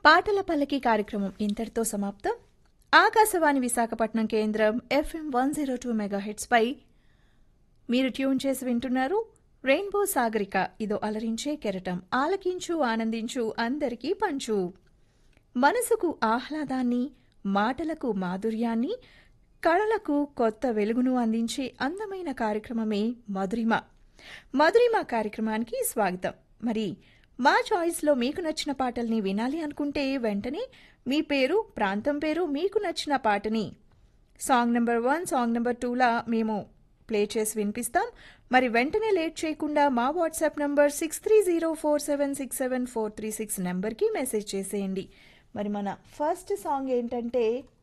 పాటల పల్లకి కార్యక్రమం ఇంతటితో సమాప్తం ఆకాశవాణి విశాఖపట్నం కేంద్రం ఎఫ్ఎం వన్ జీరో టూ మెగాహెట్స్పై మీరు ట్యూన్ చేసి వింటున్నారు రెయిన్బో సాగరిక ఇదో అలరించే కెరటం ఆలకించు ఆనందించు అందరికీ పంచు మనసుకు ఆహ్లాదాన్ని మాటలకు మాధుర్యాన్ని కళలకు కొత్త వెలుగును అందించే అందమైన కార్యక్రమమే మధురిమ మధురిమ కార్యక్రమానికి స్వాగతం మరి మా చాయిస్లో మీకు నచ్చిన పాటల్ని వినాలి అనుకుంటే వెంటనే మీ పేరు ప్రాంతం పేరు మీకు నచ్చిన పాటని song number one song number టూలా మేము ప్లే చేసి వినిపిస్తాం మరి వెంటనే లేట్ చేయకుండా మా WhatsApp number six three zero four seven six seven four three six నెంబర్కి మెసేజ్ చేసేయండి మరి మన ఫస్ట్ సాంగ్ ఏంటంటే